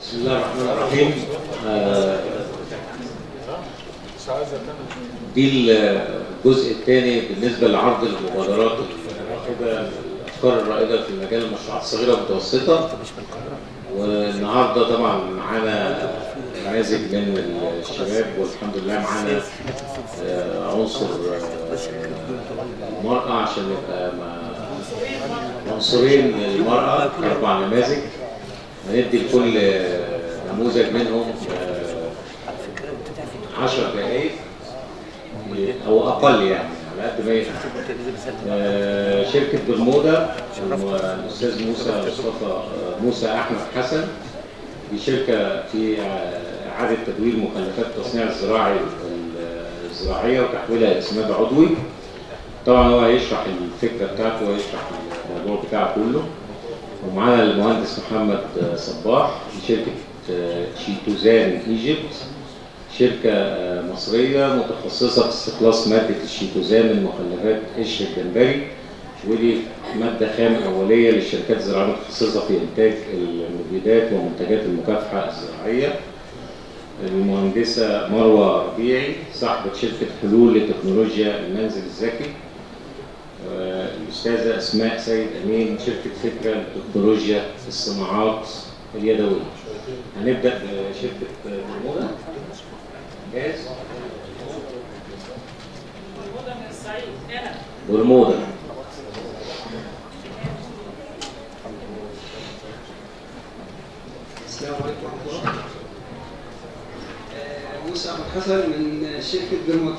بسم الله الرحمن الرحيم آه، دي الجزء الثاني بالنسبه لعرض المبادرات الرائده الافكار الرائده في مجال المشروعات الصغيره والمتوسطه والنهارده طبعا معانا نماذج من الشباب والحمد لله معانا آه، عنصر آه، المرأة عشان يبقى مع- عنصرين للمرأة أربع نماذج هندي لكل نموذج منهم آه، 10 دقايق أو أقل يعني على قد ما يقدر. آه، شركة برمودا الأستاذ موسى مصطفى آه، موسى أحمد حسن دي شركة في آه، إعادة تدوير مخلفات التصنيع الزراعي الزراعية وتحويلها إلى سماد عضوي طبعا هو هيشرح الفكرة بتاعته وهيشرح الموضوع بتاعه كله ومعانا المهندس محمد آه، صباح في شركة آه، شيتوزان ايجيبت شركة آه، مصرية متخصصة في استخلاص مادة الشيتوزان من مخلفات قشر الجمبري ودي مادة خام أولية للشركات الزراعية المتخصصة في إنتاج المبيدات ومنتجات المكافحة الزراعية المهندسة مروة ربيعي صاحبة شركة حلول لتكنولوجيا المنزل الذكي آه، الأستاذة أسماء سيد أمين شركة فكرة لتكنولوجيا الصناعات اليدوية هنبدأ بشركة برمودا جاهز؟ برمودا السلام عليكم ورحمة الله. آه، موسى أحمد حسن من شركة برمودا.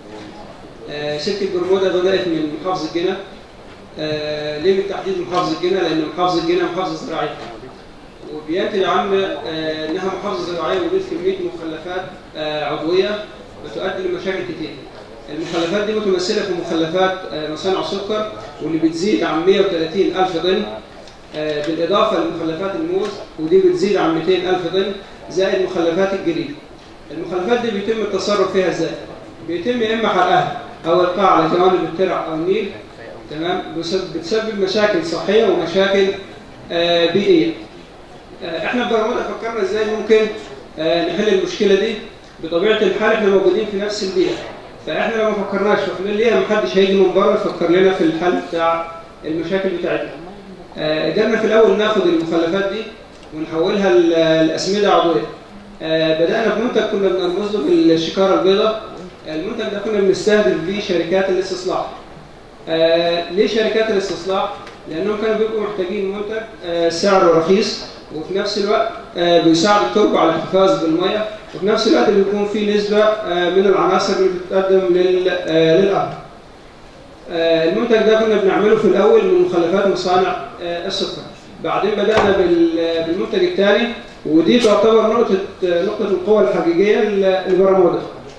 آه، شركة برمودا بدأت من محافظة جنة. آه، ليه بالتحديد محافظة جنة؟ لأن محافظة جنة محافظة زراعية. وبينتج عن آه، إنها محافظة زراعية وجود كمية مخلفات آه، عضوية بتؤدي لمشاكل كتير. المخلفات دي متمثلة في مخلفات آه، مصانع سكر واللي بتزيد عن 130 ألف طن آه، بالإضافة لمخلفات الموز ودي بتزيد عن 200 ألف طن زائد مخلفات الجليد. المخلفات دي بيتم التصرف فيها ازاي؟ بيتم يا إما حرقها أو إلقاء على جوانب الترع أو النيل تمام بسبب- بتسبب مشاكل صحية ومشاكل آه، بيئية. آه، احنا ببرمودا فكرنا ازاي ممكن آه، نحل المشكلة دي بطبيعة الحال احنا موجودين في نفس البيئة فاحنا لو ما فكرناش واحنا ليه محدش هيجي من بره يفكر لنا في الحل بتاع المشاكل بتاعتنا. آه، قدرنا في الاول ناخد المخلفات دي ونحولها ل- لاسمده عضويه. آه، بدانا بمنتج كنا بنرمز له بالشكاره البيضاء. المنتج ده كنا بنستهدف بيه شركات الاستصلاح. آه، ليه شركات الاستصلاح؟ لانهم كانوا بيبقوا محتاجين منتج آه، سعره رخيص وفي نفس الوقت آه، بيساعد التربه على الاحتفاظ بالميه وفي نفس الوقت بيكون فيه نسبه آه، من العناصر اللي بتقدم لل- آه، للارض. آه، المنتج ده كنا بنعمله في الاول من مخلفات مصانع آه، السكر بعدين بدانا بال- بالمنتج الثاني ودي تعتبر نقطه آه، نقطه القوه الحقيقيه ل- لبرمودا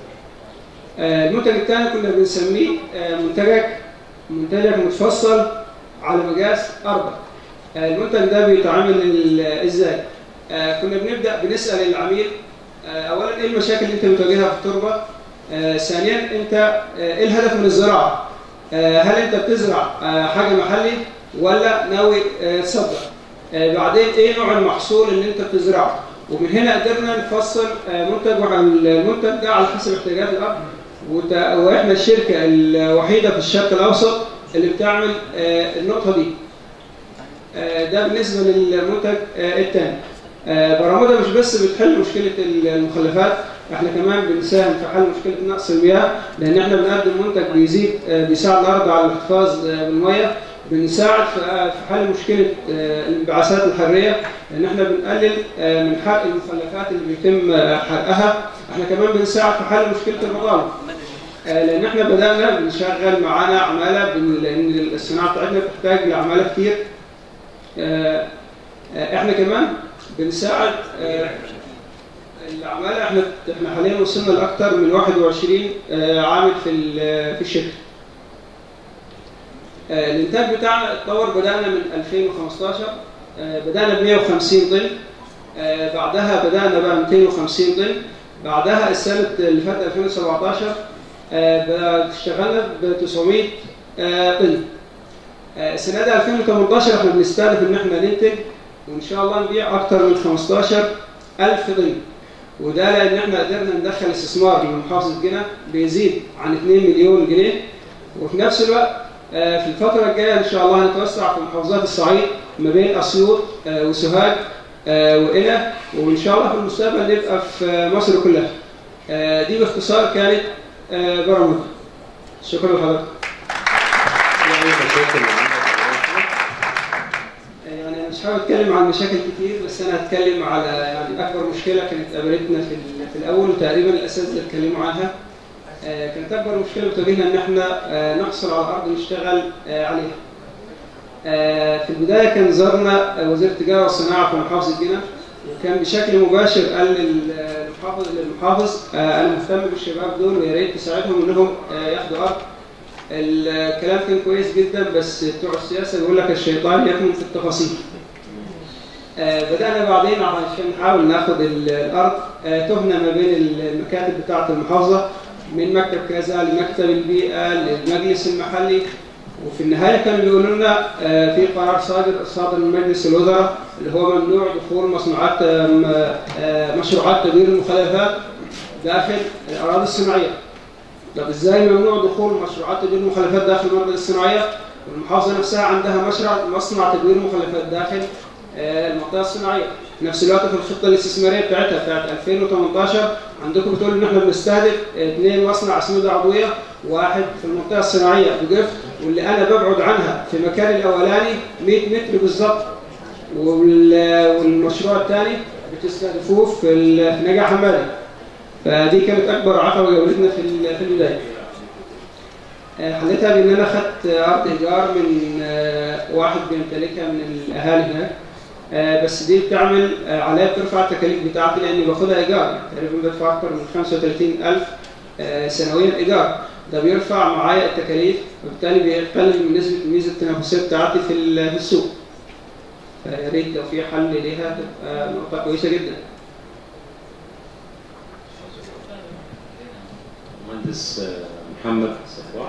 آه، المنتج الثاني كنا بنسميه آه، منتجك منتجك متفصل على مقاس اربع آه، المنتج ده بيتعامل ال- ازاي آه، كنا بنبدا بنسال العميل آه، اولا ايه المشاكل اللي انت بتواجهها في التربه آه، ثانيا انت آه، ايه الهدف من الزراعه آه، هل انت بتزرع آه، حاجه محلي ولا ناوي آه، تصدر آه، بعدين ايه نوع المحصول اللي انت بتزرعه ومن هنا قدرنا نفصل آه، منتج وعن المنتج ده على حسب احتياجات الارض وت- واحنا الشركه الوحيده في الشرق الاوسط اللي بتعمل آه، النقطه دي آه، ده بالنسبه للمنتج الثاني برمودا مش بس بتحل مشكله المخلفات احنا كمان بنساهم في حل مشكله نقص المياه لان احنا بنقدم منتج بيزيد آه، بيساعد الارض على الاحتفاظ آه، بالميه بنساعد في آه، في حل مشكله آه، الانبعاثات الحراريه لان احنا بنقلل آه، من حرق المخلفات اللي بيتم آه، حرقها احنا كمان بنساعد في حل مشكله البطاله آه، لان احنا بدانا بنشغل معانا عماله بن- لان الصناعه بتاعتنا بتحتاج لعماله كتير آه، آه، احنا كمان بنساعد آه، العماله احنا احنا حاليا وصلنا لاكثر من 21 آه، عامل في ال- في الشركه. آه، الانتاج بتاعنا اتطور بدانا من 2015 آه، بدانا ب 150 طن آه، بعدها بدانا بقى 250 طن بعدها السنه اللي فاتت 2017 آه، بقى اشتغلنا ب 900 آه، طن آه، السنه دي 2018 احنا بنستهدف ان احنا ننتج وان شاء الله نبيع اكثر من 15 1000 طن وده لان احنا قدرنا ندخل استثمار لمحافظه جنة بيزيد عن 2 مليون جنيه وفي نفس الوقت آه، في الفتره الجايه ان شاء الله هنتوسع في محافظات الصعيد ما بين اسيوط آه، وسوهاج آه، وقنا وان شاء الله في المستقبل نبقى في مصر كلها آه، دي باختصار كانت آه، برامج شكرا لحضرتك يعني مشاكل عندك يعني انا مش حابب اتكلم عن مشاكل كتير بس انا هتكلم على يعني اكبر مشكله كانت قابلتنا في ال- في الاول وتقريبا الاساتذه اتكلموا عنها آه، كانت اكبر مشكله بتواجهنا ان احنا آه، نحصل على ارض نشتغل آه، عليها. آه، في البدايه كان زارنا آه، وزير التجاره والصناعه في محافظه جنة وكان بشكل مباشر قال للمحافظ للمحافظ آه، انا مهتم بالشباب دول ويا ريت تساعدهم انهم آه، ياخدوا ارض الكلام كان كويس جدا بس بتوع السياسه بيقول لك الشيطان يكمن في التفاصيل. آه، بدأنا بعدين عشان نحاول ناخد ال- الأرض آه، تهنا ما بين المكاتب بتاعة المحافظة من مكتب كذا لمكتب البيئة للمجلس المحلي وفي النهاية كانوا بيقولوا لنا آه، في قرار صادر صادر من مجلس الوزراء اللي هو ممنوع دخول مصنوعات آه، م- آه، مشروعات تدوير المخلفات داخل الأراضي الصناعية. طب ازاي ممنوع دخول مشروعات تدوير المخلفات داخل المنطقة الصناعية؟ والمحافظة نفسها عندها مشروع مصنع تدوير مخلفات داخل آه، المنطقه الصناعيه في نفس الوقت في الخطه الاستثماريه بتاعتها بتاعت 2018 عندكم بتقول ان احنا بنستهدف اثنين مصنع اسمده عضويه واحد في المنطقه الصناعيه بجف واللي انا ببعد عنها في المكان الاولاني 100 متر بالظبط وال- والمشروع الثاني بتستهدفوه في ال- في نجع حمادي فدي كانت اكبر عقبه قابلتنا في ال- في البدايه آه، حلتها بان انا خدت ارض ايجار من آه، واحد بيمتلكها من الاهالي هناك آه، بس دي بتعمل آه، عليها بترفع التكاليف بتاعتي لاني باخدها ايجار يعني تقريبا بدفع اكثر من 35000 آه، سنويا ايجار ده بيرفع معايا التكاليف وبالتالي بيقلل من نسبه الميزه التنافسيه بتاعتي في ال- في السوق فيا ريت لو في حل ليها تبقى نقطه كويسه جدا مهندس آه، محمد صفوان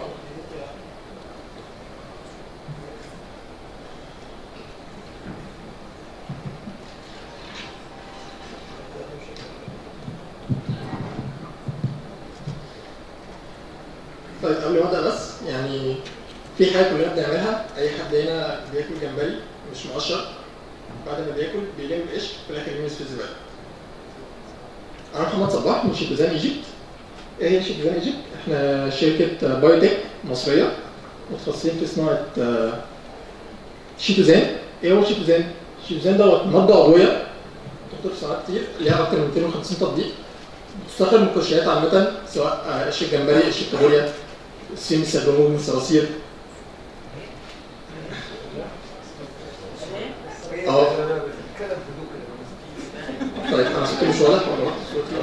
طيب قبل ما ابدا بس يعني في حاجه كلنا بنعملها اي حد هنا بياكل جمبري مش مقشر بعد ما بياكل بيلم القشر في الاخر يرمي في الزباله. انا محمد صباح من شيبوزان ايجيبت. ايه هي شيبوزان ايجيبت؟ احنا شركه بايوتك مصريه متخصصين في صناعه آه، شيتوزان. ايه هو شيتوزان؟ شيتوزان دوت ماده عضويه دكتور في صناعات كتير ليها اكتر من 250 تطبيق بتستخدم من الكوشيات عامة سواء آه، قشر الجمبري قشر الكابوريا الصين بيستخدموه من الصراصير اه طيب انا صوتي مش واضح ولا واضح صوتي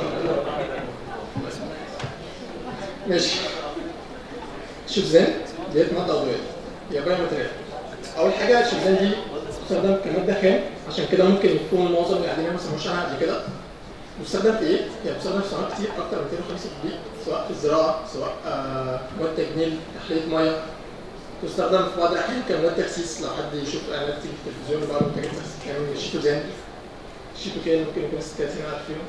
ماشي الشوفزان ديت مادة عضوية هي بايو ماتريال أول حاجة الشوفزان دي بتستخدم كمادة خام عشان كده ممكن يكون معظم اللي قاعدين هنا ما سمعوش عنها قبل كده بتستخدم في ايه؟ هي بتستخدم في صناعات كتير اكتر من 250 تطبيق سواء في الزراعه سواء آه، مواد تجميل تحليه ميه تستخدم في بعض الاحيان كمواد تكسيس لو حد يشوف اعلانات كتير في التلفزيون بعض منتجات تكسيس كمان الشيتوزان الشيتوكان ممكن يكون الستاتين عارفينه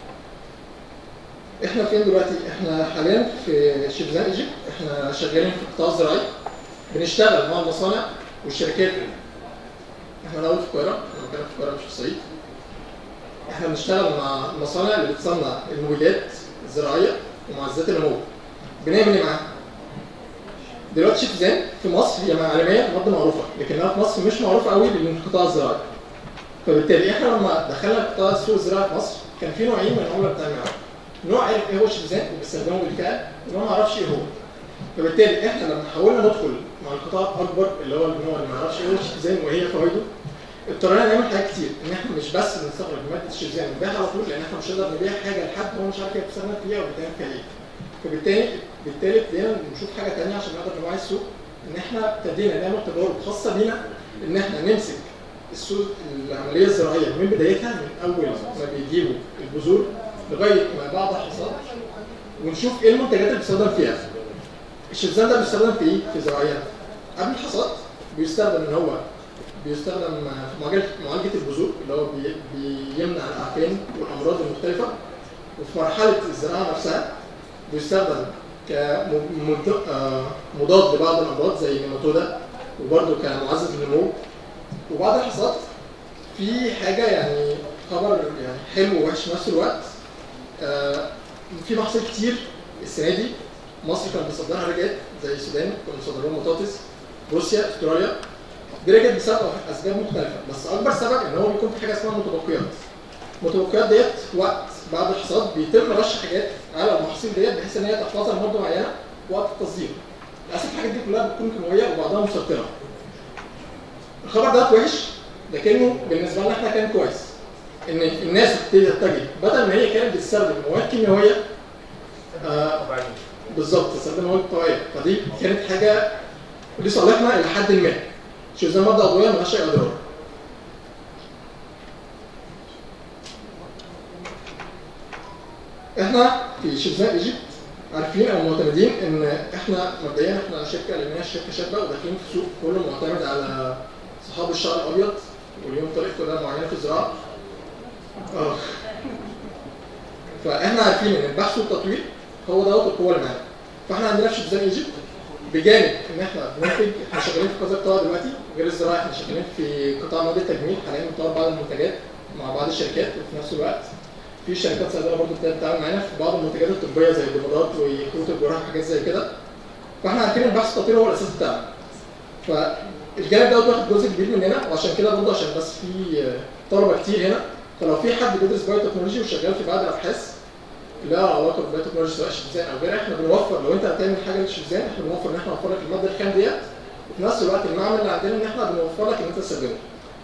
احنا فين دلوقتي؟ احنا حاليا في شيبزان ايجيبت احنا شغالين في القطاع الزراعي بنشتغل مع المصانع والشركات احنا الاول في القاهره احنا مكاننا في القاهره مش في الصعيد احنا بنشتغل مع المصانع اللي بتصنع المبيدات الزراعيه ومعزات النمو بنعمل ايه معاها؟ دلوقتي شيبزان في مصر هي عالميا ماده معروفه لكنها في مصر مش معروفه قوي للقطاع الزراعي فبالتالي احنا لما دخلنا قطاع السوق الزراعي في مصر كان في نوعين من العمله بتاعنا نوع عارف ايه هو الشيبزان وبيستخدمه بالفعل ونوع ما يعرفش ايه هو فبالتالي احنا لما حاولنا ندخل مع القطاع الاكبر اللي هو النوع اللي ما يعرفش ايه هو الشيبزان وايه فوائده اضطرينا نعمل حاجات كتير ان احنا مش بس بنستخرج ماده الشيبزان ونبيعها على طول لان احنا مش هنقدر نبيع حاجه لحد هو مش عارف هي بتستخدم فيها وبتعمل فيها ايه فبالتالي بالتالي ابتدينا نشوف حاجه ثانيه عشان نقدر نوعي السوق ان احنا ابتدينا نعمل تجارب خاصه بينا ان احنا نمسك السوق العمليه الزراعيه من بدايتها من اول ما بيجيبوا البذور لغايه ما بعد الحصاد ونشوف ايه المنتجات اللي بيستخدم فيها. الشيبزان ده بيستخدم في ايه؟ في زراعيات. قبل الحصاد بيستخدم ان هو بيستخدم في معالجه معالجه البذور اللي هو بي- بيمنع الاعفان والامراض المختلفه وفي مرحله الزراعه نفسها بيستخدم كمضاد لبعض الامراض زي النيماتودا وبرده كمعزز للنمو وبعد الحصاد في حاجه يعني خبر يعني حلو ووحش في نفس الوقت آه، في محاصيل كتير السنه دي مصر كانت بتصدرها رجعت زي السودان كانوا بيصدروا لهم بطاطس روسيا استراليا دي رجعت بسبب اسباب مختلفه بس اكبر سبب ان هو بيكون في حاجه اسمها متبقيات المتبقيات ديت وقت بعد الحصاد بيتم رش حاجات على المحاصيل ديت بحيث ان هي تحفظها لمده معينه وقت التصدير للاسف الحاجات دي كلها بتكون كيماويه وبعضها مسكره الخبر ده وحش لكنه بالنسبه لنا احنا كان كويس ان الناس بتبتدي تتجه بدل ما هي كانت بتستخدم مواد كيميائيه آه بالظبط تستخدم مواد طبيعيه فدي كانت حاجه لصالحنا الى حد ما شوف زي ماده عضويه مالهاش اي اضرار احنا في شبزان ايجيبت عارفين او معتمدين ان احنا مبدئيا احنا شركه لان هي شركه شابه وداخلين في سوق كله معتمد على صحاب الشعر الابيض وليهم طريقه كده معينه في الزراعه اه فاحنا عارفين ان البحث والتطوير هو دوت القوه اللي معانا فاحنا عندنا في شبزان ايجيبت بجانب ان احنا بننتج احنا شغالين في كذا قطاع دلوقتي غير الزراعه احنا شغالين في قطاع مواد التجميل حاليا بنطور بعض المنتجات مع بعض الشركات وفي نفس الوقت في شركات صيدله برضه بتبدا تتعامل معانا في بعض المنتجات الطبيه زي الضمادات وكروت الجراحه وحاجات زي كده فاحنا عارفين البحث والتطوير هو الاساس بتاعنا فالجانب دوت واخد جزء كبير مننا وعشان كده برضه عشان بس في طلبه كتير هنا فلو في حد بيدرس بايو تكنولوجي وشغال في بعض الابحاث اللي لها علاقه بالبايو تكنولوجي سواء شبزان او غيرها احنا بنوفر لو انت هتعمل حاجه للشبزان احنا بنوفر ان احنا نوفر لك الماده الخام ديت وفي نفس الوقت المعمل اللي عندنا ان احنا بنوفر لك ان انت تستخدمه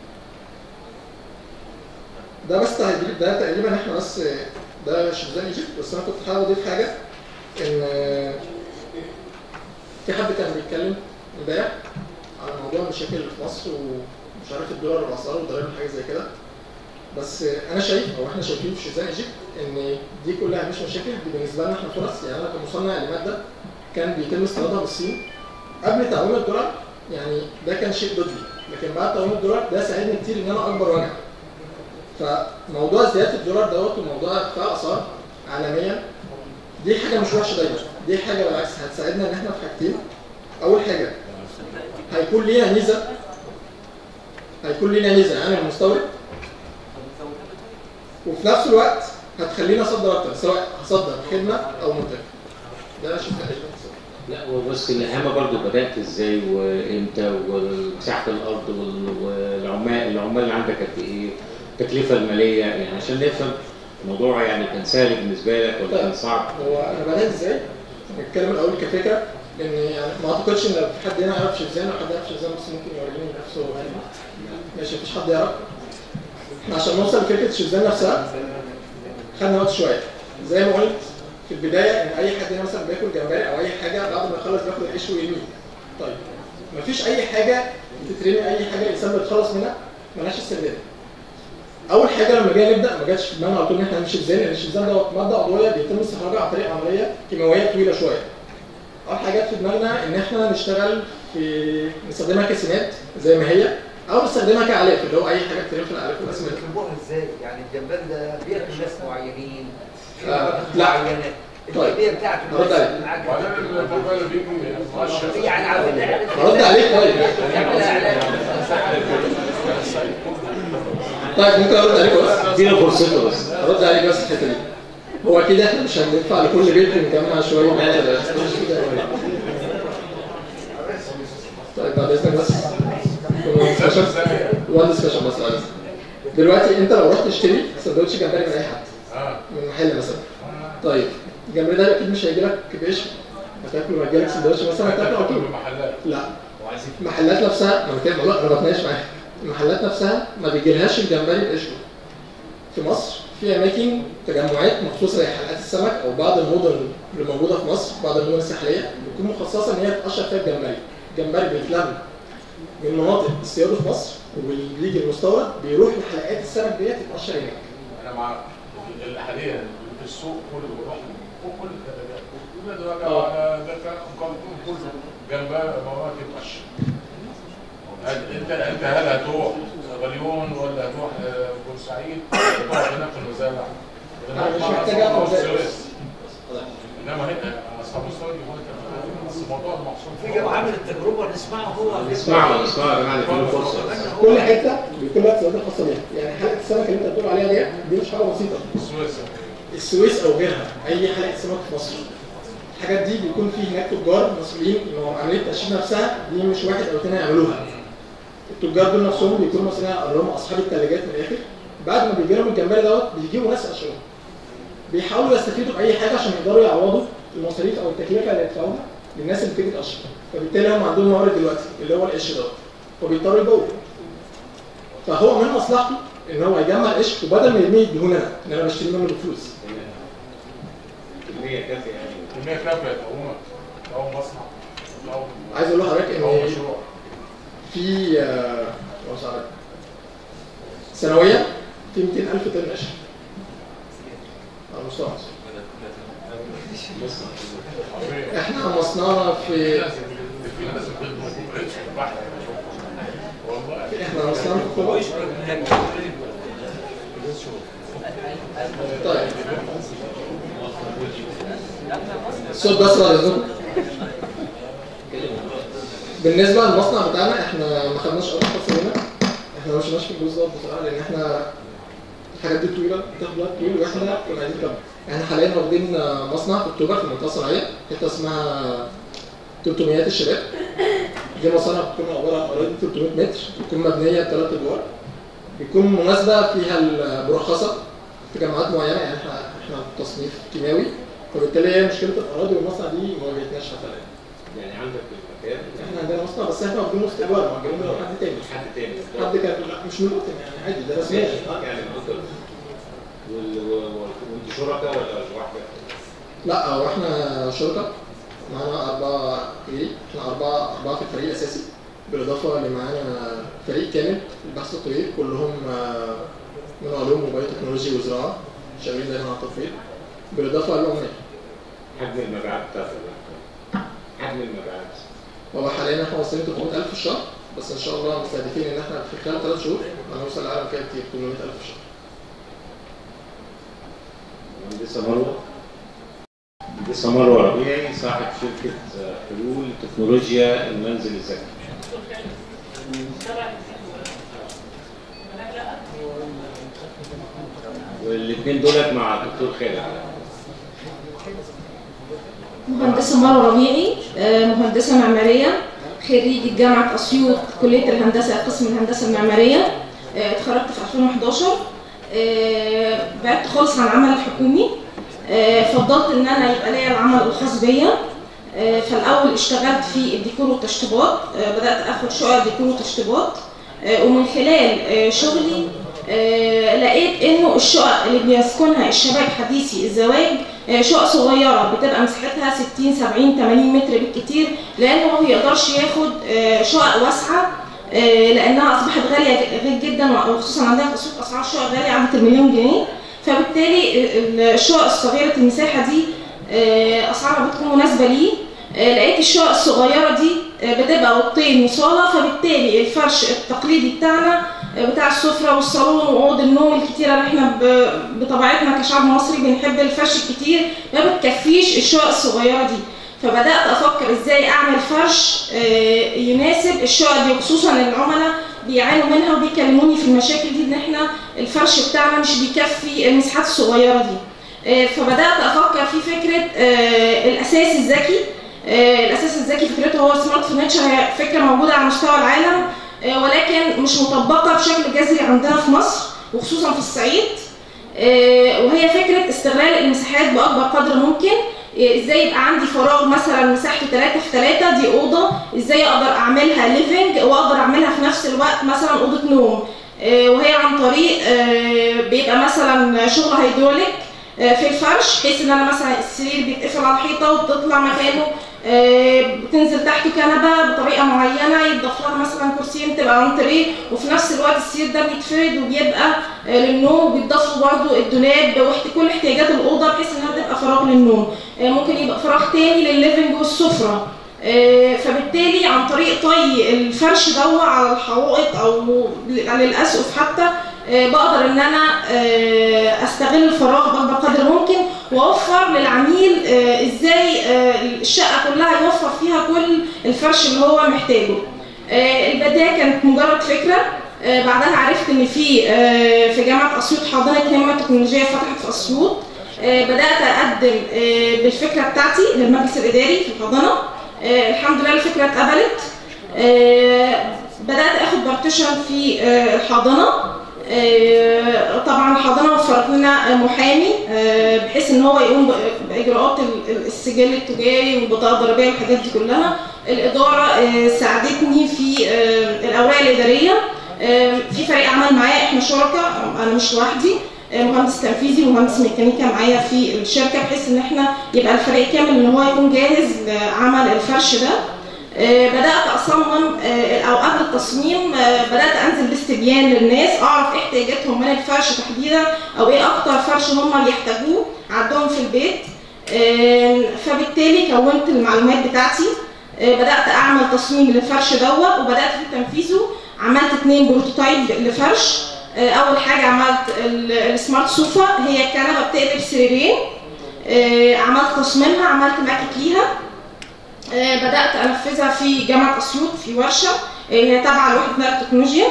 ده بس تقريبا ده تقريبا احنا بس ده شبزان ايجيبت بس انا كنت حابب اضيف حاجه ان في حد كان بيتكلم امبارح على موضوع المشاكل اللي في مصر ومش عارف الدولار والاسعار والضرايب وحاجه زي كده بس انا شايف او احنا شايفين في شبزان ايجيبت ان دي كلها مش مشاكل دي بالنسبه لنا احنا فرص يعني انا كمصنع لماده كان بيتم استيرادها من الصين قبل تعويم الدولار يعني ده كان شيء ضدي لكن بعد تعويم الدولار ده ساعدني كتير ان انا اكبر واجهه فموضوع زياده الدولار دوت وموضوع ارتفاع اسعار عالميا دي حاجه مش وحشه دايما دي حاجه بالعكس هتساعدنا ان احنا في حاجتين اول حاجه هيكون لينا ميزه هيكون لينا ميزه عن المستورد وفي نفس الوقت هتخلينا اصدر اكتر سواء هصدر خدمه او منتج ده شيء لا هو بس الاهم برضو بدات ازاي وامتى ومساحه الارض وال- والعمال العمال اللي عندك قد ايه التكلفه الماليه يعني عشان نفهم الموضوع يعني كان سهل بالنسبه لك ولا كان صعب هو انا بدات ازاي؟ نتكلم الاول كفكره لان يعني ما اعتقدش ان في حد هنا يعرف شبزان او حد يعرف شبزان بس ممكن يوريني نفسه يعني ماشي مفيش حد يعرف احنا عشان نوصل لفكره شبزان نفسها خدنا وقت شويه زي ما قلت في البدايه ان اي حد هنا مثلا بياكل جمبري او اي حاجه بعد ما يخلص بياخد العيش ويرميه طيب مفيش اي حاجه بتترمي اي حاجه الانسان بيتخلص منها ملهاش استخدام اول حاجه لما جينا نبدا ما جاتش في دماغنا على طول ان احنا نمشي بزان لان الشبزان دوت ماده عضويه بيتم استخراجها عن طريق عمليه كيماويه طويله شويه. اول حاجه جت في دماغنا ان احنا نشتغل في نستخدمها كسمات زي ما هي او نستخدمها كعلاف اللي هو اي حاجه بتتعمل في العلاف والاسمنت. بيطلبوها ازاي؟ يعني الجمبري ده بياكل ناس معينين في آه، مناطق لا. معينه طيب. التربيه بتاعته هرد عليك. الناس معاك وبعدين الفرقه اللي بيجوا يتمشى يعني عاوزين نعرف هرد عليك طيب. نعمل اعلان طيب ممكن ارد عليك بس ادينا فرصته بس ارد عليك بس الحته دي. هو اكيد احنا مش هندفع لكل بيت ونجمع شويه طيب بعد اذنك بس وان ديسكشن بس عايز دلوقتي انت لو رحت تشتري سندوتش جمبري من اي حد اه من محل مثلا طيب الجمبري ده اكيد مش هيجي لك بقشر هتاكله لما يجيلك سندوتش مثلا هتاكله على طول المحلات لا المحلات نفسها انا بتكلم والله انا بتناقش معاك المحلات نفسها ما بيجيلهاش الجمبري بقشره في مصر في اماكن تجمعات مخصوصه لحلقات السمك او بعض المدن اللي موجوده في مصر بعض المدن الساحليه بتكون مخصصه ان هي تقشر فيها الجمبري الجمبري بيتلم من مناطق اصطياده في مصر والليج المستورد بيروح لحلقات السمك ديت يتقشر هناك انا مع ال- حاليا في السوق كله بيروح كل كل ده آه. ده ده كان كله جنبها مواكب قش انت انت هل هتروح غليون ولا هتروح آه، بورسعيد تقعد هناك في المزارع أنا مش محتاج أقعد في السويس انما هنا اصحاب السويس يقول لك بس الموضوع محصور في جماعه عامل التجربه نسمعها هو نسمعوا نسمعوا يا جماعه نديله فرصه كل حته بيكون لها اقتصادات خاصه بيها يعني حلقه السمك اللي انت بتقول عليها دي دي مش حاجه بسيطه السويس السويس او غيرها اي حلقه سمك في مصر الحاجات دي بيكون في هناك تجار مسؤولين ان هو عمليه التاشير نفسها دي مش واحد او اثنين يعملوها التجار دول نفسهم بيكونوا مثلا اللي هم اصحاب الثلاجات من الاخر بعد ما بيجي لهم الجمبري دوت بيجيبوا ناس يقشروه بيحاولوا يستفيدوا باي حاجه عشان يقدروا يعوضوا المصاريف او التكلفه اللي يدفعوها للناس اللي بتيجي تقشر فبالتالي هم عندهم موارد دلوقتي اللي هو القش دوت فبيضطروا يبيعوه فهو من مصلحته ان هو يجمع قش وبدل ما يرميه يديهوني انا ان انا بشتري منه بفلوس كميه كافيه يعني كميه كافيه تقوم تقوم مصنع تقوم عايز اقول لحضرتك تقوم ان مشروع في آه، بص على- سنويا في 200000 طن قش على مستوى مصر عربية. احنا مصنعنا في في ناس في ناس بتطلب قرش في البحر والله احنا مصنعنا في كوبا طيب الصوت بس بعد اذنكم بالنسبه للمصنع بتاعنا احنا ما خدناش ارض خاصه هنا احنا ما مشيناش في الجزء ده بصراحه لان احنا الحاجات دي طويله بتاخد وقت طويل واحنا كنا عايزين نكمل احنا حاليا واخدين مصنع في اكتوبر في المنطقه الصناعيه حته اسمها 300 الشباب دي مصانع بتكون عباره عن اراضي 300 متر بتكون مبنيه بثلاث ادوار بيكون مناسبه فيها المرخصه في جامعات معينه يعني احنا احنا تصنيف كيماوي فبالتالي هي مشكله الاراضي والمصنع دي ما واجهتناش حتى يعني عندك المكان احنا عندنا مصنع بس احنا واخدينه استئجار مأجرينه لحد تاني حد تاني حد كان لا مش ملك يعني عادي ده رسميا اه يعني ممكن وال- وال- وانتوا شركاء ولا لوحدك؟ لا هو احنا شركاء معانا أربعة فريق احنا أربعة أربعة في الفريق الأساسي بالإضافة اللي معانا فريق كامل البحث الطويل كلهم آه، من علوم وبيوتكنولوجيا وزراعة شغالين دايما على التطوير بالإضافة للعمال حجم المبيعات بتاعتك حجم المبيعات هو حاليا احنا واصلين 300000 في الشهر بس إن شاء الله مستهدفين إن احنا في خلال ثلاث شهور هنوصل لعدد كده كتير 800000 في الشهر مهندسة مروة مهندسة مروة ربيعي صاحب شركة آه، حلول تكنولوجيا المنزل الذكي والاثنين دولت مع الدكتور خالد مهندسة مروة ربيعي آه، مهندسة معمارية خريجة جامعة أسيوط كلية الهندسة قسم الهندسة المعمارية آه، اتخرجت في 2011 آه، بعدت خالص عن العمل الحكومي آه، فضلت ان انا يبقى ليا العمل الخاص بيا آه، فالاول اشتغلت في الديكور والتشطيبات آه، بدات اخد شقق ديكور وتشطيبات آه، ومن خلال آه، شغلي آه، لقيت انه الشقق اللي بيسكنها الشباب حديثي الزواج آه، شقق صغيره بتبقى مساحتها 60 70 80 متر بالكتير لانه ما بيقدرش ياخد آه، شقق واسعه آه، لانها اصبحت غاليه ج- جدا وخصوصا عندنا في السوق اسعار الشقق غاليه عدت المليون جنيه فبالتالي ال- الشقق الصغيره المساحه دي آه، اسعارها بتكون مناسبه ليه آه، لقيت الشقق الصغيره دي آه، بتبقى اوضتين وصاله فبالتالي الفرش التقليدي بتاعنا آه، بتاع السفره والصالون واوض النوم الكتيره اللي احنا ب- بطبيعتنا كشعب مصري بنحب الفرش الكتير ما بتكفيش الشقق الصغيره دي فبدات افكر ازاي اعمل فرش آه، يناسب الشقق دي وخصوصا العملاء بيعانوا منها وبيكلموني في المشاكل دي ان احنا الفرش بتاعنا مش بيكفي المساحات الصغيره دي آه، فبدات افكر في فكره آه، الاساس الذكي آه، الاساس الذكي فكرته هو سمارت فرنتشر هي فكره موجوده على مستوى العالم آه، ولكن مش مطبقه بشكل جذري عندنا في مصر وخصوصا في الصعيد آه، وهي فكره استغلال المساحات باكبر قدر ممكن آه، ازاي يبقى عندي فراغ مثلا مساحته 3 في 3 دي اوضه ازاي اقدر اعملها ليفنج واقدر اعملها في نفس الوقت مثلا اوضه نوم آه، وهي عن طريق آه، بيبقى مثلا شغل هيدروليك آه، في الفرش بحيث ان انا مثلا السرير بيتقفل على الحيطه وبتطلع مكانه آه، بتنزل تحته كنبه بطريقه معينه يتضاف لها مثلا كرسيين تبقى انتريه وفي نفس الوقت السرير ده بيتفرد وبيبقى آه، للنوم وبيتضاف له برده الدولاب واحت- كل احتياجات الاوضه بحيث انها تبقى فراغ للنوم آه، ممكن يبقى فراغ تاني للليفنج والسفره آه، فبالتالي عن طريق طي الفرش ده على الحوائط او على الاسقف حتى آه، بقدر ان انا آه، استغل الفراغ باكبر قدر ممكن واوفر للعميل آه، ازاي آه، الشقه كلها يوفر فيها كل الفرش اللي هو محتاجه آه، البدايه كانت مجرد فكره آه، بعدها عرفت ان في آه، في جامعه اسيوط حاضنه همه تكنولوجيه فتحت في اسيوط آه، بدات اقدم آه، بالفكره بتاعتي للمجلس الاداري في الحضانه آه، الحمد لله الفكره اتقبلت آه، بدات اخد بارتيشن في آه، الحضانه آه، طبعا الحضانه وفرت لنا محامي آه، بحيث ان هو يقوم ب- باجراءات ال- ال- السجل التجاري والبطاقه الضريبيه والحاجات دي كلها الاداره آه، ساعدتني في آه، الاوراق الاداريه آه، في فريق عمل معايا احنا شركاء انا مش لوحدي آه، مهندس تنفيذي ومهندس ميكانيكا معايا في الشركه بحيث ان احنا يبقى الفريق كامل ان هو يكون جاهز لعمل الفرش ده آه، بدات اصمم آه، او قبل التصميم آه، بدات انزل باستبيان للناس اعرف ايه احتياجاتهم من الفرش تحديدا او ايه اكتر فرش هم بيحتاجوه عندهم في البيت آه، فبالتالي كونت المعلومات بتاعتي آه، بدات اعمل تصميم للفرش دوت وبدات في تنفيذه عملت اثنين بروتوتايب لفرش آه، اول حاجه عملت ال- السمارت سوفا هي كنبه بتقلب سريرين آه، عملت تصميمها عملت ماكت ليها آه، بدات انفذها في جامعه اسيوط في ورشه آه، هي تابعه لوحده نقل التكنولوجيا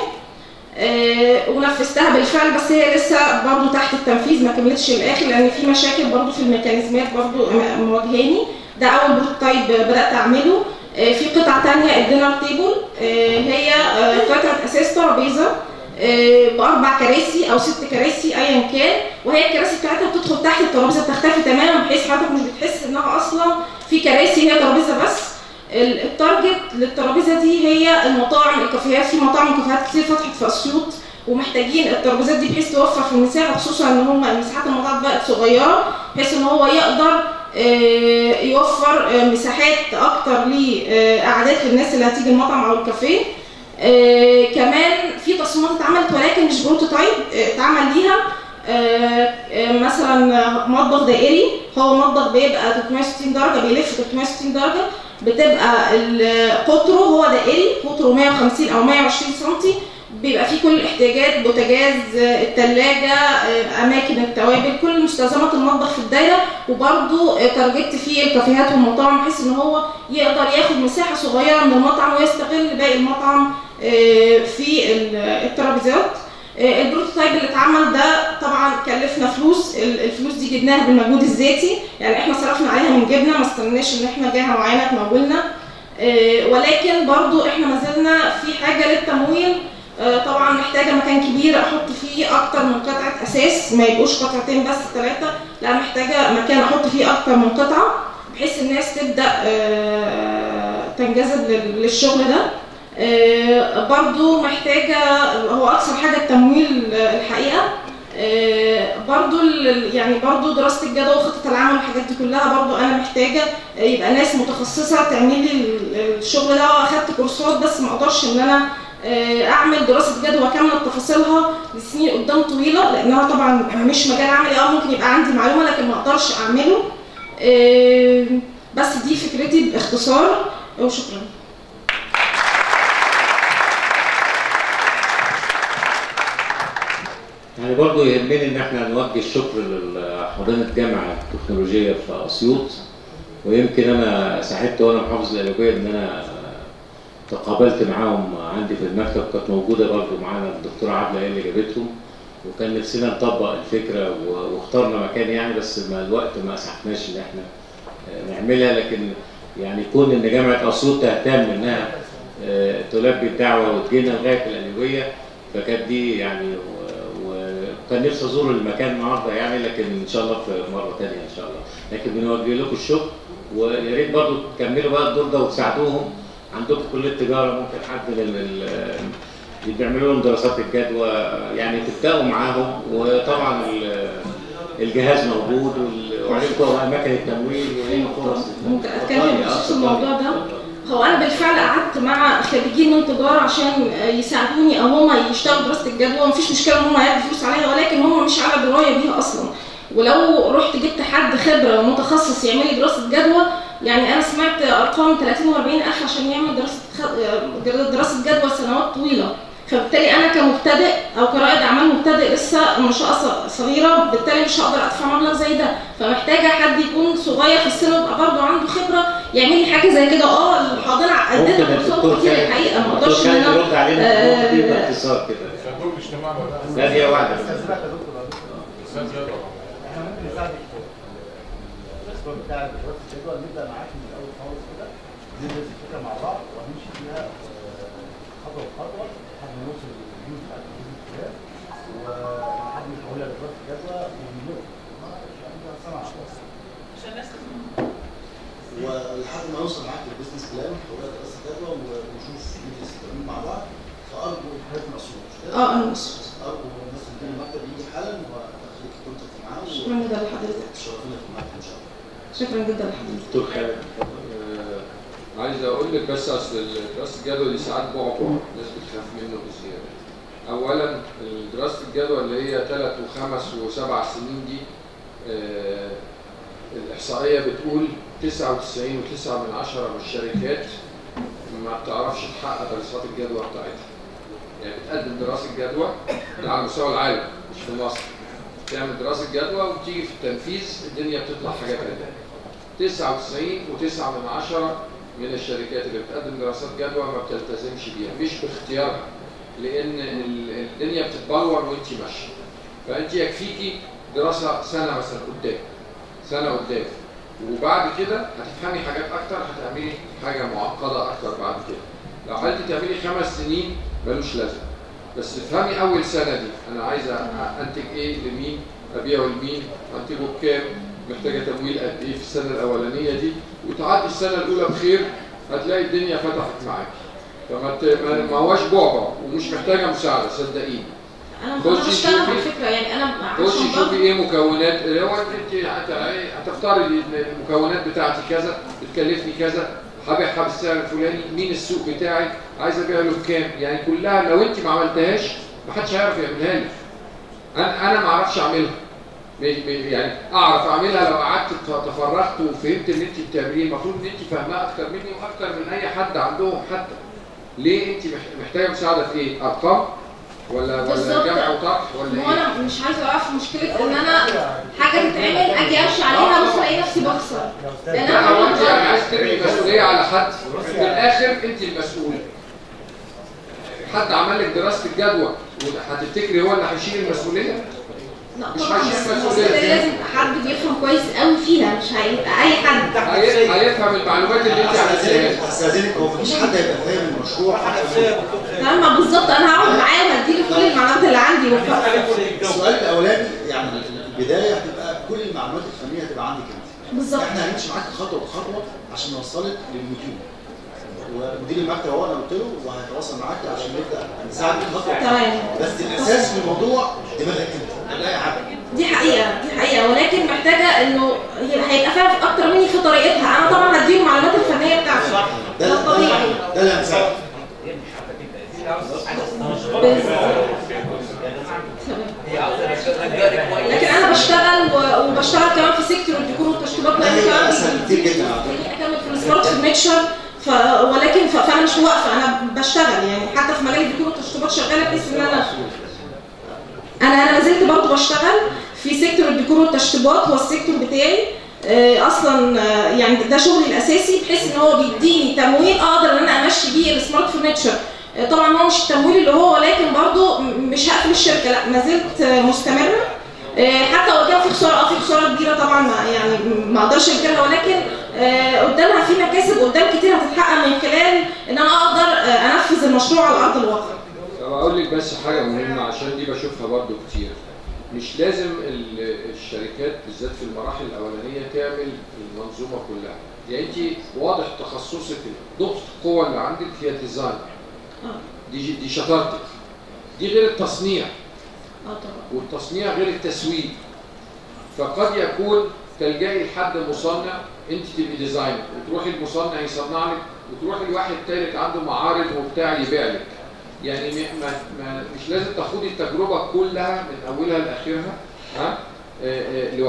آه، ونفذتها بالفعل بس هي لسه برضو تحت التنفيذ ما كملتش للاخر لان في مشاكل برضو في الميكانيزمات برضو م- مواجهاني ده اول بروتوتايب بدات اعمله آه، في قطعه تانية الدينر تيبل آه، هي آه، قطعه اساس ترابيزه آه، باربع كراسي او ست كراسي ايا كان وهي الكراسي بتاعتها بتدخل تحت الترابيزه بتختفي تماما بحيث حضرتك مش بتحس انها اصلا في كراسي هي ترابيزه بس ال- التارجت للترابيزه دي هي المطاعم الكافيهات في مطاعم وكافيهات كتير فتحت في اسيوط ومحتاجين الترابيزات دي بحيث توفر في المساحه خصوصا ان هم مساحات المطاعم بقت صغيره بحيث ان هو يقدر آه، يوفر آه، مساحات اكتر لقعدات للناس اللي هتيجي المطعم او الكافيه آه، كمان في تصميمات اتعملت ولكن مش بروتوتايب آه، اتعمل ليها آه، آه، مثلا مطبخ دائري هو مطبخ بيبقى 360 درجه بيلف 360 درجه بتبقى ال- قطره هو دائري قطره 150 او 120 سم بيبقى فيه كل الاحتياجات بوتاجاز آه، التلاجة آه، اماكن التوابل كل مستلزمات المطبخ في الدايره وبرده تارجت فيه الكافيهات والمطاعم بحيث ان هو يقدر ياخد مساحه صغيره من المطعم ويستغل باقي المطعم آه، في ال- الترابيزات آه، البروتوتايب اللي اتعمل ده طبعا كلفنا فلوس ال- الفلوس دي جبناها بالمجهود الذاتي يعني احنا صرفنا عليها من جيبنا ما استناش ان احنا جهه معينه تمولنا آه، ولكن برضو احنا ما زلنا في حاجه للتمويل آه، طبعا محتاجه مكان كبير احط فيه اكتر من قطعه اساس ما يبقوش قطعتين بس ثلاثه لا محتاجه مكان احط فيه اكتر من قطعه بحيث الناس تبدا آه، تنجذب لل- للشغل ده آه، برضو محتاجة هو أكثر حاجة التمويل آه، الحقيقة آه، برضو ال- يعني برضو دراسة الجدوى وخطة العمل والحاجات دي كلها برضو أنا محتاجة آه، يبقى ناس متخصصة تعمل لي ال- الشغل ده أخدت كورسات بس ما أقدرش إن أنا آه، أعمل دراسة جدوى كاملة بتفاصيلها لسنين قدام طويلة لأنها طبعا مش مجال عملي أه ممكن يبقى عندي معلومة لكن ما أقدرش أعمله آه، بس دي فكرتي باختصار وشكرا يعني برضو يهمني ان احنا نوجه الشكر لحضانه جامعه التكنولوجيه في اسيوط ويمكن انا ساعدت وانا محافظ القليوبيه ان انا تقابلت معاهم عندي في المكتب كانت موجوده برضو معانا الدكتوره عبله هي اللي جابتهم وكان نفسنا نطبق الفكره و- واخترنا مكان يعني بس ما الوقت ما اسعفناش ان احنا آه، نعملها لكن يعني كون ان جامعه اسيوط تهتم انها آه، تلبي الدعوه وتجينا لغايه القليوبيه فكانت دي يعني و- وكان نفسي ازور المكان النهارده يعني لكن ان شاء الله في مره ثانيه ان شاء الله لكن بنوجه لكم الشكر ويا ريت برضه تكملوا بقى الدور ده وتساعدوهم عندكم كليه تجاره ممكن حد من ال- اللي بيعملوا لهم دراسات الجدوى يعني تبداوا معاهم وطبعا ال- الجهاز موجود وال- وعليكم اماكن التمويل وايه فرص ممكن اتكلم بخصوص الموضوع ده هو انا بالفعل قعدت مع خريجين من تجاره عشان يساعدوني او هم يشتغلوا دراسه الجدوى مفيش مشكله ان هم ياخدوا فلوس عليها ولكن هم مش على درايه بيها اصلا ولو رحت جبت حد خبره متخصص يعمل لي دراسه جدوى يعني انا سمعت ارقام 30 و40 الف عشان يعمل دراسه خ... دراسه جدوى سنوات طويله فبالتالي انا كمبتدئ او كرائد اعمال مبتدئ لسه منشاه صغيره بالتالي مش هقدر ادفع مبلغ زي ده فمحتاجه حد يكون صغير في السن ويبقى برضه عنده خبره يعمل لي حاجه زي كده اه الحاضنه ممكن اديتها الدكتور كورسات كتير خالد الحقيقه ما الدكتور اقدرش ان خالد انا يرد علينا في النقطة دي آه، باختصار كده صندوق الاجتماع بقى لا هي واحدة بس. استاذ يلا احنا ممكن نساعدك الاسبوع بتاع دراسه الجدوى نبدا معاك من الاول خالص كده ندرس الفكره مع بعض وهنمشي فيها آه، خطوه بخطوه لحد ما نوصل للفيوز بتاعت الفيوز الكتاب ولحد ما نحولها لدراسه جدوى وننقل ما عندنا سمع ولحد ما نوصل معاك للبيزنس بلان ولا دراسه جدوى ونشوف ندرس التمرين مع بعض فارجو حضرتك مسؤول مش كده؟ اه انا مسؤول ارجو الناس اللي في المكتب يجي حالا وخليك كونتاكت معاه شكرا جدا لحضرتك وتشرفينا في المكتب ان شاء الله شكرا جدا لحضرتك دكتور خالد آه، عايز اقول لك بس اصل دراسه الجدوى دي ساعات بعبع الناس بتخاف منه بزياده. اولا دراسه الجدوى اللي هي ثلاث وخمس وسبع سنين دي آه، الاحصائيه بتقول 99.9 من عشرة من الشركات ما بتعرفش تحقق دراسات الجدوى بتاعتها. يعني بتقدم دراسه جدوى ده على مستوى العالم مش في مصر. تعمل دراسه جدوى وتيجي في التنفيذ الدنيا بتطلع حاجات تانية. 99.9 من عشرة من الشركات اللي بتقدم دراسات جدوى ما بتلتزمش بيها مش باختيارها لان ال- الدنيا بتتبلور وانت ماشيه فانت يكفيكي دراسه سنه مثلا قدام سنه قدام وبعد كده هتفهمي حاجات اكتر هتعملي حاجه معقده اكتر بعد كده لو حاولتي تعملي خمس سنين ملوش لازمه بس تفهمي اول سنه دي انا عايز أ- انتج ايه لمين ابيعه لمين انتجه بكام محتاجه تمويل قد ايه في السنه الاولانيه دي وتعدي السنه الاولى بخير هتلاقي الدنيا فتحت معاك فما ت- ما- ما هوش بعبع ومش محتاجه مساعده صدقيني انا خشي مش بشتغل على شوفي. فكره يعني انا خشي عشان شوفي برضه ايه مكونات هو انت هت- هتفترضي ان المكونات بتاعتي كذا بتكلفني كذا هبيعها بالسعر الفلاني مين السوق بتاعي عايز ابيع له بكام يعني كلها لو انت ما عملتهاش ما حدش هيعرف يعملها لي انا انا ما اعرفش اعملها م- م- يعني اعرف اعملها لو قعدت ت- تفرغت وفهمت اللي انت بتعمليه المفروض ان انت فاهماه اكتر مني واكتر من اي حد عندهم حتى ليه انت مح- محتاجه مساعده في ايه ارقام ولا ولا بالظبط. جمع وطرح ولا هو ايه انا مش عايزه اقع في مشكله ان انا حاجه تتعمل اجي امشي عليها بس الاقي نفسي بخسر لان لا هو انت يعني انا عايز ترمي المسؤوليه على حد في الاخر انت المسؤول حد عمل لك دراسه الجدوى هتفتكري هو اللي هيشيل المسؤوليه لا مش طبعا هيشيل بس المسؤولية. المسؤولية لازم يبقى حد بيفهم كويس قوي فيها مش هيبقى اي حد هي- هيفهم المعلومات اللي انت عايزاها استاذنك هو مفيش حد هيبقى فاهم المشروع تمام ما بالظبط انا هقعد معاه وهديله كل المعلومات اللي عندي وف- السؤال الاولاني يعني البدايه هتبقى كل المعلومات الفنيه هتبقى عندك انت بالظبط احنا هنمشي معاك خطوه بخطوه عشان نوصلك لليوتيوب ومدير المكتب هو انا قلت له وهيتواصل معاك عشان نبدا نساعدك خطوه بخطوة. تمام بس الاساس في الموضوع دماغك انت لا اي حاجه دي حقيقة دي حقيقة ولكن محتاجة انه هي- هيبقى فاهم اكتر مني في طريقتها انا طبعا هديله المعلومات الفنية بتاعته ده ده ده طبيعي ده اللي هنساعدك لكن انا بشتغل و- وبشتغل كمان في سيكتور الديكور والتشطيبات ده لان هيبقى كمان اسهل كتير جدا على فكره بيخليني اكمل في السمارت فرنتشر ف... ولكن ف... فانا مش واقفه انا بشتغل يعني حتى في مجال الديكور والتشطيبات شغاله بحيث ان انا انا انا ما زلت برضه بشتغل في سيكتور الديكور والتشطيبات هو السيكتور بتاعي آه، اصلا آه، يعني ده شغلي الاساسي بحيث ان هو بيديني تمويل اقدر ان انا امشي بيه السمارت فرنتشر آه، طبعا هو مش التمويل اللي هو ولكن برضه م- مش هقفل الشركه لا ما زلت آه، مستمره آه، حتى لو كان في خساره اه في خساره كبيره طبعا ما يعني ما اقدرش انكرها ولكن آه، قدامها في مكاسب قدام كتير هتتحقق من خلال ان انا اقدر آه، انفذ المشروع على ارض الواقع طب اقول لك بس حاجه مهمه عشان دي بشوفها برضو كتير مش لازم ال- الشركات بالذات في المراحل الاولانيه تعمل المنظومه كلها يعني انت واضح تخصصك نقطه القوه اللي عندك هي الديزاين اه دي دي شطارتك دي غير التصنيع اه طبعا والتصنيع غير التسويق فقد يكون تلجئي لحد مصنع انت تبقي ديزاينر وتروحي المصنع يصنع لك وتروحي لواحد تالت عنده معارض وبتاع يبيع لك يعني م- ما ما مش لازم تاخدي التجربه كلها من اولها لاخرها ها آه، آه، لوحدك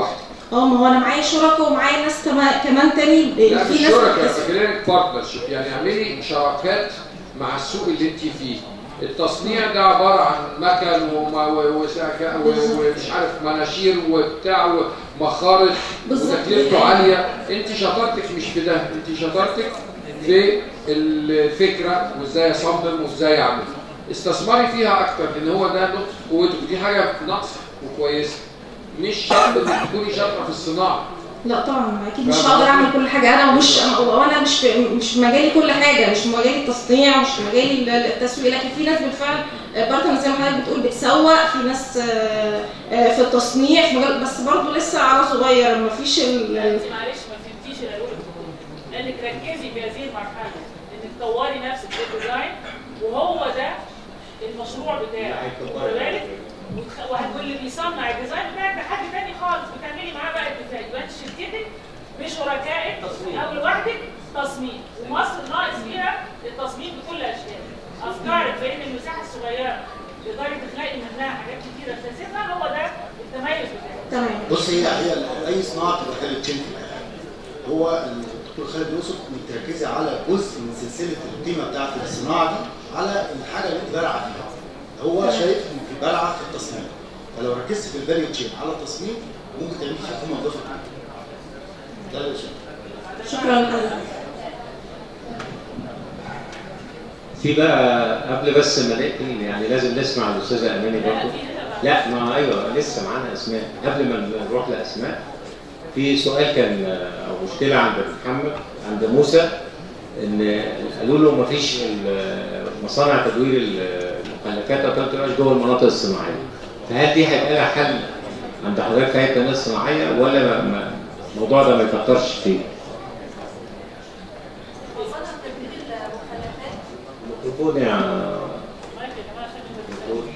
اه ما هو انا معايا شركاء ومعايا ناس كمان كمان تاني لا في مش ناس شركاء بتكسب. كلينك بارتنرشيب يعني اعملي شراكات مع السوق اللي انت فيه التصنيع ده عباره عن مكن وما- و- وساكا- و- ومش عارف مناشير وبتاع ومخارج بالظبط. وتكلفته عاليه انت شطارتك مش في ده انت شطارتك في الفكره وازاي اصمم وازاي اعمل استثمري فيها اكتر لان هو ده نقطه قوتك دي حاجه ناقصه وكويسه مش شرط انك تكوني شاطره في الصناعه لا طبعا اكيد مش هقدر اعمل كل حاجه انا ومش وانا مش في مش في مجالي كل حاجه مش في مجالي التصنيع مش في مجالي ال- التسويق لكن في ناس بالفعل برضه زي ما حضرتك بتقول بتسوق في ناس آه، آه، في التصنيع في مجال بس برضه لسه على صغير ما فيش ال- ال- انت معلش ما فهمتيش اللي هقوله لانك ركزي في هذه المرحله انك تطوري نفسك في الديزاين وهو ده المشروع بتاعك واخد بالك وتخ- وه- واللي بيصنع الديزاين بتاعك ده حد تاني خالص بتعملي معاه بقى اتفاق يبقى انت شركتك بشركائك او لوحدك تصميم ومصر ناقص فيها التصميم بكل اشكاله افكارك بين المساحه الصغيره تقدري تخلقي منها حاجات كتيره تناسبها هو ده التميز بتاعك تمام بص هي هي اي صناعه بتبقى خالد تشين في الآخر. هو الدكتور خالد يقصد انك تركزي على جزء من سلسله القيمه بتاعت الصناعه دي على الحاجه اللي انت بارعه فيها هو شايف ان في بارعه في التصميم فلو ركزت في الفاليو تشين على التصميم ممكن تعملي فيه قيمه مضافه ده اللي شايفه شكرا لحضرتك في بقى قبل بس ما نقفل يعني لازم نسمع الاستاذه اماني برضه لا ما ايوه لسه معانا اسماء قبل ما نروح لاسماء في سؤال كان او مشكله عند محمد عند موسى ان قالوا له ما فيش مصانع تدوير المخلفات او تبقاش جوه المناطق الصناعيه فهل دي هيبقى لها حل عند حضرتك في هيئه التنميه الصناعيه ولا ما- ما- الموضوع ده ما يفكرش فيه؟ الميكروفون يا الميكروفون.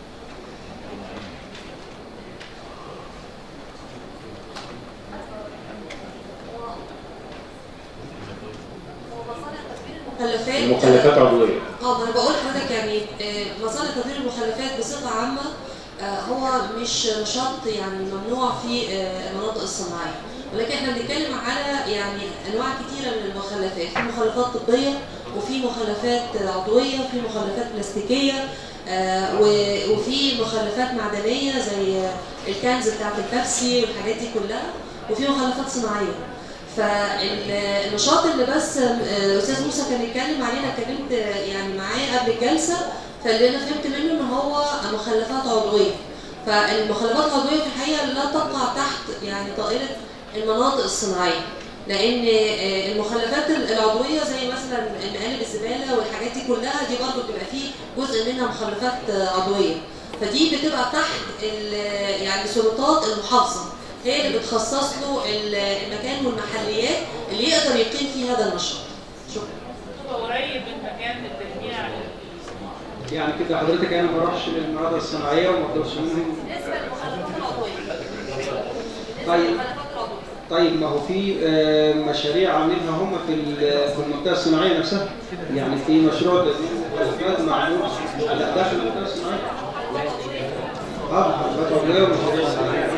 مخلفات المخلفات عضويه اه ما انا بقول لحضرتك يعني آه، مصانع تدوير المخلفات بصفه عامه آه، هو مش نشاط يعني ممنوع في آه، المناطق الصناعيه ولكن احنا بنتكلم على يعني انواع كتيره من المخلفات في مخلفات طبيه وفي مخلفات عضويه وفي مخلفات بلاستيكيه آه، و- وفي مخلفات معدنيه زي الكنز بتاعت البيبسي والحاجات دي كلها وفي مخلفات صناعيه فالنشاط اللي بس آه، استاذ موسى كان بيتكلم عليه انا اتكلمت آه، يعني معاه قبل الجلسه فاللي انا فهمت منه ان هو مخلفات عضويه فالمخلفات العضويه في الحقيقه لا تقع تحت يعني طائله المناطق الصناعيه لان آه، المخلفات العضويه زي مثلا مقالب الزباله والحاجات دي كلها دي برضه بيبقى فيه جزء منها مخلفات آه، عضويه فدي بتبقى تحت ال- يعني سلطات المحافظه هي اللي بتخصص له ال- المكان والمحليات اللي يقدر يقيم فيه هذا النشاط شكرا تبقى قريب من مكان التجميع يعني كده حضرتك انا ما بروحش للمناطق الصناعيه وما اقدرش منهم بالنسبه للمخلفات العضويه طيب طيب ما هو في آه، مشاريع عاملينها هم في ال- في المنطقه الصناعيه نفسها يعني في مشروع تدوير مخلفات معمول على داخل المنطقه الصناعيه اه مخلفات عضويه ومخلفات صناعيه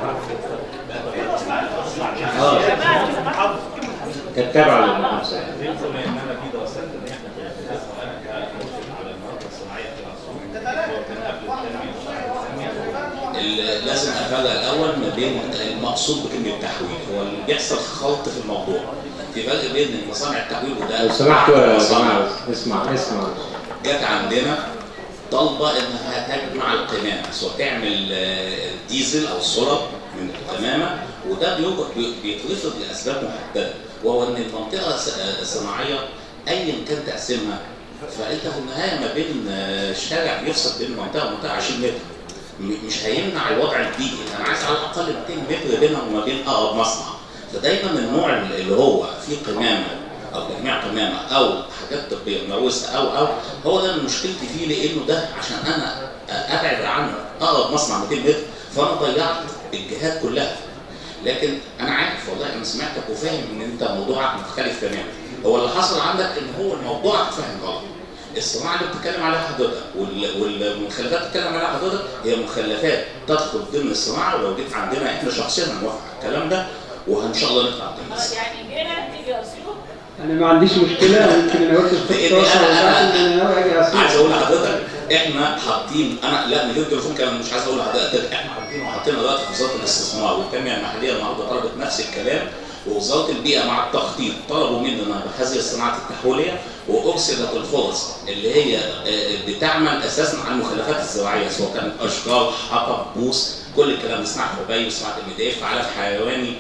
اه كانت تابعه للمحافظه يعني. بما ان انا في دراسات ان احنا بندرسها وانا كمشرف على المناطق الصناعيه في الاسواق وكان قبل التنميه ال- لازم افرق الاول ما بين المقصود بكلمه تحويل هو اللي بيحصل خلط في الموضوع في فرق بين مصانع التحويل وده لو سمحتوا يا مصانع جماعه اسمع اسمع جت عندنا طالبه انها تجمع القمامه سواء تعمل آه، ديزل او سولار من القمامه وده بيوجد- بي- بيترفض لاسباب محدده وهو ان المنطقه الص- آه، الصناعيه ايا كان تقسيمها فانت في النهايه ما بين آه، شارع بيفصل بين منطقه ومنطقه 20 متر م- مش هيمنع الوضع البيئي انا عايز على الاقل 200 متر بينهم وما بين اقرب مصنع فدايما النوع اللي هو فيه قمامه او تجميع قمامه او حاجات طبيه ملوثه او او هو ده اللي مشكلتي فيه لانه ده عشان انا ابعد عنه اقرب مصنع 200 متر فانا ضيعت الجهات كلها لكن انا عارف والله انا سمعتك وفاهم ان انت موضوعك مختلف تماما هو اللي حصل عندك ان هو الموضوع اتفهم غلط الصناعه اللي بتتكلم عليها حضرتك وال- والمخلفات اللي بتتكلم عليها حضرتك هي مخلفات تدخل ضمن الصناعه ولو جيت عندنا احنا شخصيا هنوافق على الكلام ده وان شاء الله نطلع بالناس يعني هنا تيجي اسيوط انا ما عنديش مشكله ممكن انا قلت في لأن 16 أنا- وبعد ان انا ناوي اجي اسيوط عايز اقول لحضرتك احنا حاطين انا لا مليون تليفون كمان مش عايز اقول لحضرتك احنا حاطين وحاطين دلوقتي في وزاره الاستثمار والتنميه المحليه النهارده طلبت نفس الكلام ووزاره البيئه مع التخطيط طلبوا مننا بهذه الصناعه التحويليه وارسلت الفرص اللي هي آه، بتعمل اساسا على المخلفات الزراعيه سواء كانت اشجار حطب بوس كل الكلام صناعه حبايب صناعه المدافع علف حيواني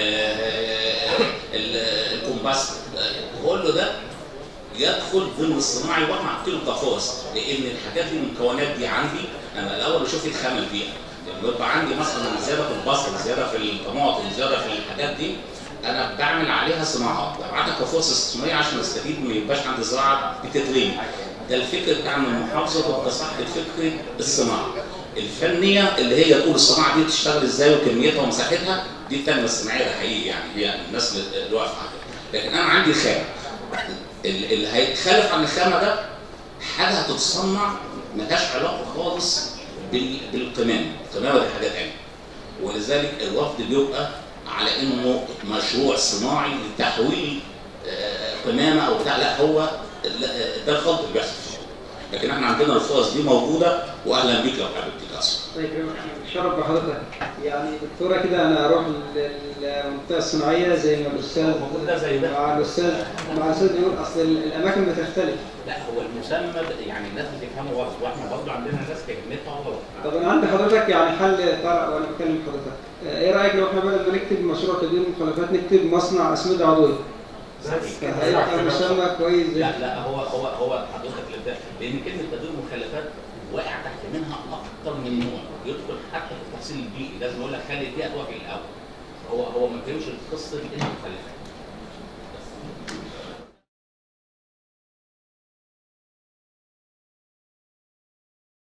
آه، ال- الكومباست آه، كل ده يدخل ضمن الصناعي واحنا عاملين له كفرص لان الحاجات دي المكونات دي عندي انا الاول بشوف الخامل فيها لما يبقى عندي مثلا زياده في البصل زياده في الطماطم زياده في الحاجات دي انا بعمل عليها صناعات ببعتها كفرصه استثماريه عشان استفيد ما يبقاش عندي زراعه بتترمي ده الفكر بتاع من المحافظه تبقى صح الفكر الصناعه الفنيه اللي هي تقول الصناعه دي بتشتغل ازاي وكميتها ومساحتها دي التنميه الصناعيه ده حقيقي يعني هي الناس اللي اللي واقفه عليها لكن انا عندي خام ال- اللي هيتخالف عن الخامه ده حاجه هتتصنع ملهاش علاقه خالص بال- بالقمامه، القمامه دي حاجه ثانيه. ولذلك الرفض بيبقى على انه مشروع صناعي لتحويل آه، قمامه او بتاع لا هو لا، ده الخلط اللي بيحصل في الشغل. لكن احنا عندنا الفرص دي موجوده واهلا بيك لو حابب تكاسب. طيب شرف بحضرتك يعني دكتوره كده انا اروح لل- للمنطقه الصناعيه زي ما الاستاذ ده زي ده. مع الاستاذ مع الاستاذ بيقول اصل الاماكن بتختلف لا هو المسمى ب- يعني الناس بتفهمه غلط واحنا برضه عندنا ناس فهمتها غلط طب انا عندي حضرتك يعني حل طارئ وانا بكلم حضرتك آه، ايه رايك لو احنا بدل ما نكتب مشروع تدوير المخلفات نكتب مصنع اسمده عضويه هيبقى مسمى كويس زي لا لا هو هو هو حضرتك اللي ده لان كلمه تدوير مخلفات واقع تحت منها اكتر من نوع يدخل حتى في التفصيل البيئي لازم يقول لك خلي البيئه توافق الاول هو هو ما فهمش القصه دي ايه المخلفات